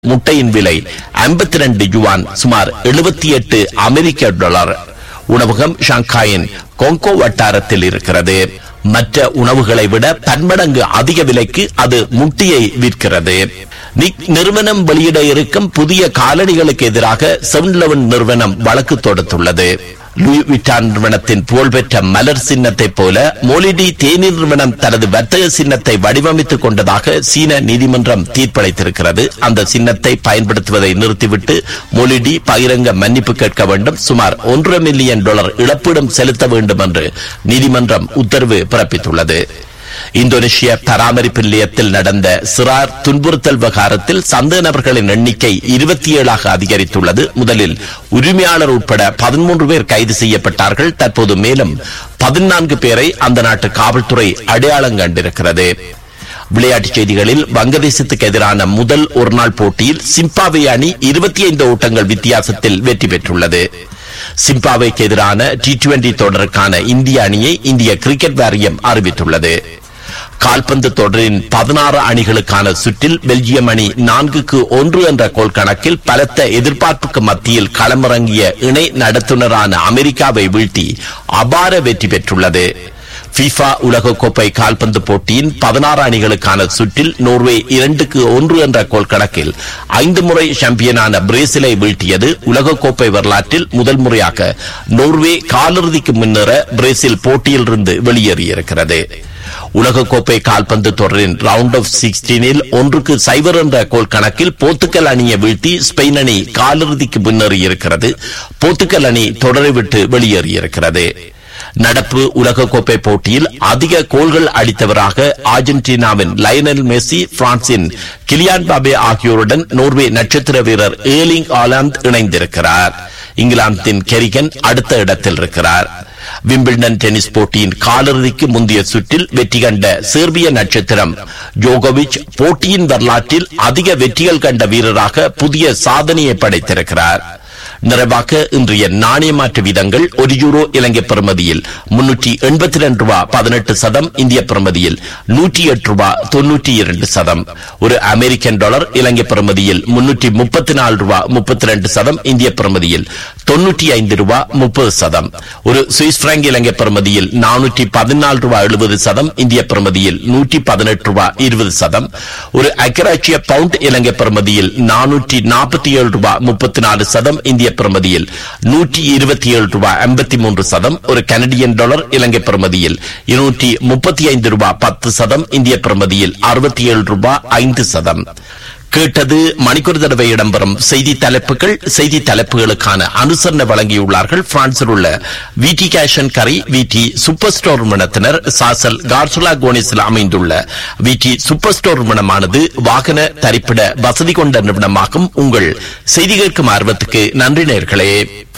முட்டையின் விலை 52 யுவான் சுமார் 78 அமெரிக்க டாலர் உணவகம் ஷாங்காயின் கொங்கோ வட்டாரத்தில் இருக்கிறது மற்ற உணவுகளை விட பன்மடங்கு அதிக விலைக்கு அது முட்டியை விற்கிறது நிக் நிறுவனம் வெளியிட இருக்கும் புதிய காலணிகளுக்கு எதிராக செவன் லெவன் நிறுவனம் வழக்கு தொடுத்துள்ளது லூயி விட்டான் நிறுவனத்தின் புகழ்பெற்ற மலர் சின்னத்தைப் போல மோலிடி தேநீர் நிறுவனம் தனது வர்த்தக சின்னத்தை வடிவமைத்துக் கொண்டதாக சீன நீதிமன்றம் தீர்ப்பளித்திருக்கிறது அந்த சின்னத்தை பயன்படுத்துவதை நிறுத்திவிட்டு மொலிடி பகிரங்க மன்னிப்பு கேட்க வேண்டும் சுமார் ஒன்றரை மில்லியன் டாலர் இழப்பீடும் செலுத்த வேண்டும் என்று நீதிமன்றம் உத்தரவு பிறப்பித்துள்ளது இந்தோனேஷிய பராமரிப்பு நிலையத்தில் நடந்த சிறார் துன்புறுத்தல் விவகாரத்தில் சந்தேக நபர்களின் எண்ணிக்கை இருபத்தி ஏழாக அதிகரித்துள்ளது முதலில் உரிமையாளர் உட்பட பதிமூன்று பேர் கைது செய்யப்பட்டார்கள் தற்போது மேலும் பதினான்கு பேரை அந்த நாட்டு காவல்துறை அடையாளம் கண்டிருக்கிறது விளையாட்டுச் செய்திகளில் வங்கதேசத்துக்கு எதிரான முதல் ஒருநாள் போட்டியில் சிம்பாவே அணி இருபத்தி ஐந்து ஓட்டங்கள் வித்தியாசத்தில் வெற்றி பெற்றுள்ளது சிம்பாவேக்கு எதிரான டி டுவெண்டி தொடருக்கான இந்திய அணியை இந்திய கிரிக்கெட் வாரியம் அறிவித்துள்ளது கால்பந்து தொடரின் பதினாறு அணிகளுக்கான சுற்றில் பெல்ஜியம் அணி நான்குக்கு ஒன்று என்ற கோல் கணக்கில் பலத்த எதிர்பார்ப்புக்கு மத்தியில் களமிறங்கிய இணை நடத்துனரான அமெரிக்காவை வீழ்த்தி அபார வெற்றி பெற்றுள்ளது FIFA உலகக்கோப்பை கால்பந்து போட்டியின் பதினாறு அணிகளுக்கான சுற்றில் நோர்வே இரண்டுக்கு ஒன்று என்ற கோல் கணக்கில் ஐந்து முறை சாம்பியனான பிரேசிலை வீழ்த்தியது உலகக்கோப்பை வரலாற்றில் முதல் முறையாக நோர்வே காலிறுதிக்கு முன்னேற பிரேசில் போட்டியிலிருந்து வெளியேறியிருக்கிறது உலகக்கோப்பை கால்பந்து தொடரின் ரவுண்ட் ஆஃப் சிக்ஸ்டீனில் ஒன்றுக்கு சைபர் என்ற கோல் கணக்கில் போர்த்துக்கல் அணியை வீழ்த்தி ஸ்பெயின் அணி காலிறுதிக்கு முன்னேறியிருக்கிறது போர்த்துக்கல் அணி தொடரை விட்டு வெளியேறியிருக்கிறது நடப்பு உலகக்கோப்பை போட்டியில் அதிக கோல்கள் அடித்தவராக அர்ஜென்டினாவின் லயனல் மெஸ்ஸி பிரான்சின் கிலியான் பாபே ஆகியோருடன் நோர்வே நட்சத்திர வீரர் ஏலிங் ஆலாந்து இணைந்திருக்கிறார் இங்கிலாந்தின் கெரிகன் அடுத்த இடத்தில் இருக்கிறார் விம்பிள்டன் டென்னிஸ் போட்டியின் காலிறுதிக்கு முந்தைய சுற்றில் வெற்றி கண்ட சேர்பிய நட்சத்திரம் ஜோகோவிச் போட்டியின் வரலாற்றில் அதிக வெற்றிகள் கண்ட வீரராக புதிய சாதனையை படைத்திருக்கிறார் நிறைவாக இன்றைய நாணய மாற்று வீதங்கள் ஒரு யூரோ இலங்கை பெறுமதியில் முன்னூற்றி எண்பத்தி ரெண்டு ரூபாய் பதினெட்டு சதம் இந்திய பெறுமதியில் நூற்றி எட்டு ரூபாய் தொன்னூற்றி இரண்டு சதம் ஒரு அமெரிக்கன் டாலர் இலங்கை பெறுமதியில் முன்னூற்றி முப்பத்தி நாலு ரூபாய் முப்பத்தி ரெண்டு சதம் இந்திய பெறுமதியில் தொன்னூற்றி ஐந்து ரூபாய் முப்பது சதம் ஒரு சுவிஸ் பிராங்க் இலங்கை பெறுமதியில் நானூற்றி பதினாலு ரூபாய் எழுபது சதம் இந்திய பெறுமதியில் நூற்றி பதினெட்டு ரூபாய் இருபது சதம் ஒரு அக்கராட்சிய பவுண்ட் இலங்கை பெறுமதியில் நானூற்றி நாற்பத்தி ஏழு ரூபாய் முப்பத்தி நாலு சதம் இந்திய பெறுமதியில் நூற்றி இருபத்தி ஏழு ரூபாய் ஐம்பத்தி மூன்று சதம் ஒரு கனடியன் டாலர் இலங்கை பெறுமதியில் இருநூற்றி முப்பத்தி ஐந்து ரூபாய் பத்து சதம் இந்திய பெறுமதியில் அறுபத்தி ஏழு ரூபாய் ஐந்து சதம் கேட்டது மணிக்கூர் தடவை இடம்பெறும் செய்தி தலைப்புகள் செய்தி தலைப்புகளுக்கான அனுசரணை வழங்கியுள்ளார்கள் பிரான்சில் உள்ள விடி கேஷன் கரி விடி சூப்பர் ஸ்டோர் நிறுவனத்தினர் சாசல் கார்சுலா கோனிஸில் அமைந்துள்ள விடி சூப்பர் ஸ்டோர் நிறுவனமானது வாகன தரிப்பிட வசதி கொண்ட நிறுவனமாகும் உங்கள் செய்தி கேட்கும் ஆர்வத்துக்கு நன்றி நேர்களே